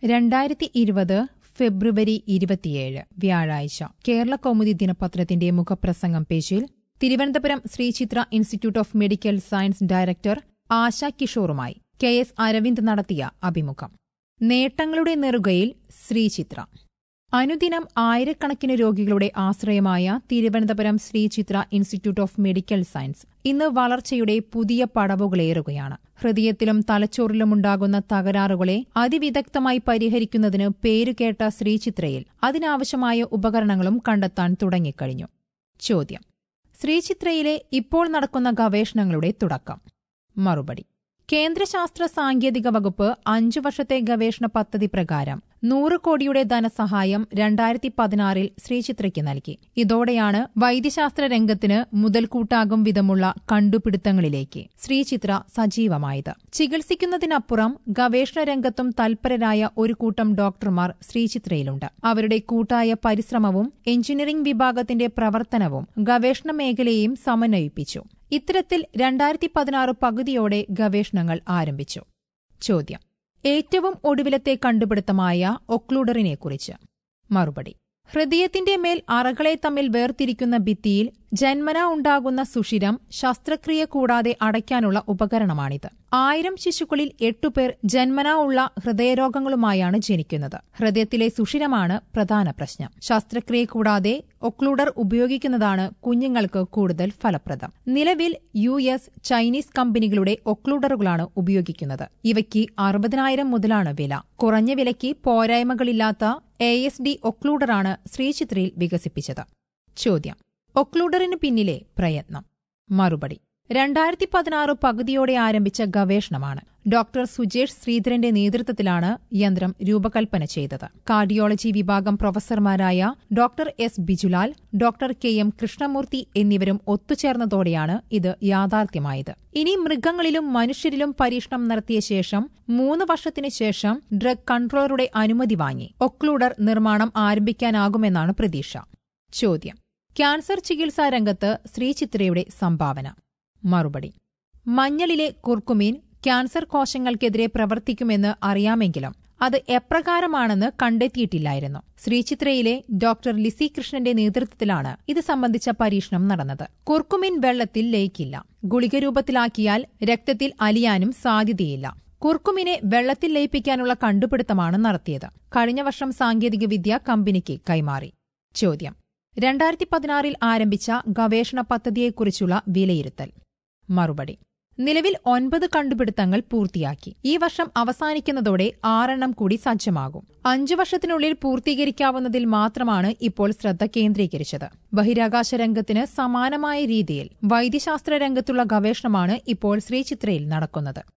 രണ്ടായിരത്തി ഇരുപത് ഫെബ്രുവരി ഇരുപത്തിയേഴ് വ്യാഴാഴ്ച കേരള കൗമുദി ദിനപത്രത്തിന്റെ മുഖപ്രസംഗം പേജിൽ Thiruvananthapuram Sree Chitra institute of medical science director Asha കിഷോറുമായി കെ എസ് അരവിന്ദ് നടത്തിയ അഭിമുഖം നേട്ടങ്ങളുടെ നെറുകയിൽ ശ്രീചിത്ര അനുദിനം ആയിരക്കണക്കിന് രോഗികളുടെ ആശ്രയമായ Thiruvananthapuram Sree Chitra institute of medical science ഇന്ന് വളർച്ചയുടെ പുതിയ പടവുകളേറുകയാണ് ഹൃദയത്തിലും തലച്ചോറിലുമുണ്ടാകുന്ന തകരാറുകളെ അതിവിദഗ്ധമായി പരിഹരിക്കുന്നതിന് പേരുകേട്ട ശ്രീചിത്രയിൽ അതിനാവശ്യമായ ഉപകരണങ്ങളും കണ്ടെത്താൻ തുടങ്ങിക്കഴിഞ്ഞു ചോദ്യം ശ്രീചിത്രയിലെ ഇപ്പോൾ നടക്കുന്ന ഗവേഷണങ്ങളുടെ തുടക്കം മറുപടി കേന്ദ്ര ശാസ്ത്ര സാങ്കേതിക വകുപ്പ് അഞ്ചു വർഷത്തെ ഗവേഷണ പദ്ധതി പ്രകാരം നൂറ് കോടിയുടെ ധനസഹായം രണ്ടായിരത്തി പതിനാറിൽ ശ്രീചിത്രയ്ക്ക് നൽകി ഇതോടെയാണ് വൈദ്യശാസ്ത്ര രംഗത്തിന് മുതൽക്കൂട്ടാകും വിധമുള്ള കണ്ടുപിടുത്തങ്ങളിലേക്ക് ശ്രീചിത്ര സജീവമായത് ചികിത്സിക്കുന്നതിനപ്പുറം ഗവേഷണ രംഗത്തും തൽപരരായ ഒരു കൂട്ടം ഡോക്ടർമാർ ശ്രീചിത്രയിലുണ്ട് അവരുടെ കൂട്ടായ പരിശ്രമവും എഞ്ചിനീയറിംഗ് വിഭാഗത്തിന്റെ പ്രവർത്തനവും ഗവേഷണ മേഖലയെയും സമന്വയിപ്പിച്ചു ഇത്തരത്തിൽ രണ്ടായിരത്തി പതിനാറ് പകുതിയോടെ ഗവേഷണങ്ങൾ ആരംഭിച്ചു ചോദ്യം ഏറ്റവും ഒടുവിലത്തെ കണ്ടുപിടുത്തമായ ഒക്ലൂഡറിനെക്കുറിച്ച് മറുപടി ഹൃദയത്തിന്റെ മേൽ അറകളെ തമ്മിൽ വേർതിരിക്കുന്ന ഭിത്തിയിൽ ജന്മനാ ഉണ്ടാകുന്ന സുഷിരം ശസ്ത്രക്രിയ കൂടാതെ അടയ്ക്കാനുള്ള ഉപകരണമാണിത് ആയിരം ശിശുക്കളിൽ എട്ടുപേർ ജന്മനാ ഉള്ള ഹൃദയരോഗങ്ങളുമായാണ് ജനിക്കുന്നത് ഹൃദയത്തിലെ സുഷിരമാണ് പ്രധാന പ്രശ്നം ശസ്ത്രക്രിയ കൂടാതെ ഒക്ലൂഡർ ഉപയോഗിക്കുന്നതാണ് കുഞ്ഞുങ്ങൾക്ക് കൂടുതൽ ഫലപ്രദം നിലവിൽ യു എസ് ചൈനീസ് കമ്പനികളുടെ ഒക്ലൂഡറുകളാണ് ഉപയോഗിക്കുന്നത് ഇവയ്ക്ക് അറുപതിനായിരം മുതലാണ് വില കുറഞ്ഞ വിലയ്ക്ക് പോരായ്മകളില്ലാത്ത എ എസ് ഡി ഒക്ലൂഡറാണ് ശ്രീചിത്രയിൽ വികസിപ്പിച്ചത് ചോദ്യം ഒക്ലൂഡറിന് പിന്നിലെ പ്രയത്നം മറുപടി രണ്ടായിരത്തി പതിനാറ് പകുതിയോടെ ആരംഭിച്ച ഗവേഷണമാണ് ഡോക്ടർ സുജേഷ് ശ്രീധരന്റെ നേതൃത്വത്തിലാണ് യന്ത്രം രൂപകൽപ്പന ചെയ്തത് കാർഡിയോളജി വിഭാഗം പ്രൊഫസർമാരായ doctor S Bijulal doctor K M Krishnamoorthy എന്നിവരും ഒത്തുചേർന്നതോടെയാണ് ഇത് യാഥാർത്ഥ്യമായത് ഇനി മൃഗങ്ങളിലും മനുഷ്യരിലും പരീക്ഷണം നടത്തിയ ശേഷം മൂന്ന് വർഷത്തിനു ശേഷം ഡ്രഗ് കൺട്രോളറുടെ അനുമതി വാങ്ങി ഒക്ലൂഡർ നിർമ്മാണം ആരംഭിക്കാനാകുമെന്നാണ് പ്രതീക്ഷ ചോദ്യം ക്യാൻസർ ചികിത്സാ രംഗത്ത് ശ്രീചിത്രയുടെ സംഭാവന മറുപടി മഞ്ഞളിലെ കുർക്കുമീൻ ക്യാൻസർ കോശങ്ങൾക്കെതിരെ പ്രവർത്തിക്കുമെന്ന് അറിയാമെങ്കിലും അത് എപ്രകാരമാണെന്ന് കണ്ടെത്തിയിട്ടില്ലായിരുന്നു ശ്രീചിത്രയിലെ ഡോക്ടർ ലിസി കൃഷ്ണന്റെ നേതൃത്വത്തിലാണ് ഇത് സംബന്ധിച്ച പരീക്ഷണം നടന്നത് കുർക്കുമിൻ വെള്ളത്തിൽ ലയിക്കില്ല ഗുളിക രൂപത്തിലാക്കിയാൽ രക്തത്തിൽ അലിയാനും സാധ്യതയില്ല കുർക്കുമിനെ വെള്ളത്തിൽ ലയിപ്പിക്കാനുള്ള കണ്ടുപിടുത്തമാണ് നടത്തിയത് കഴിഞ്ഞ വർഷം സാങ്കേതികവിദ്യ കമ്പനിക്ക് കൈമാറി ചോദ്യം രണ്ടായിരത്തി പതിനാറിൽ ആരംഭിച്ച ഗവേഷണ പദ്ധതിയെക്കുറിച്ചുള്ള വിലയിരുത്തൽ മറുപടി നിലവിൽ ഒൻപത് കണ്ടുപിടുത്തങ്ങൾ പൂർത്തിയാക്കി ഈ വർഷം അവസാനിക്കുന്നതോടെ ആറെണ്ണം കൂടി സജ്ജമാകും അഞ്ചു വർഷത്തിനുള്ളിൽ പൂർത്തീകരിക്കാവുന്നതിൽ മാത്രമാണ് ഇപ്പോൾ ശ്രദ്ധ കേന്ദ്രീകരിച്ചത് ബഹിരാകാശ രംഗത്തിന് സമാനമായ രീതിയിൽ വൈദ്യശാസ്ത്ര രംഗത്തുള്ള ഗവേഷണമാണ് ഇപ്പോൾ ശ്രീചിത്രയിൽ നടക്കുന്നത്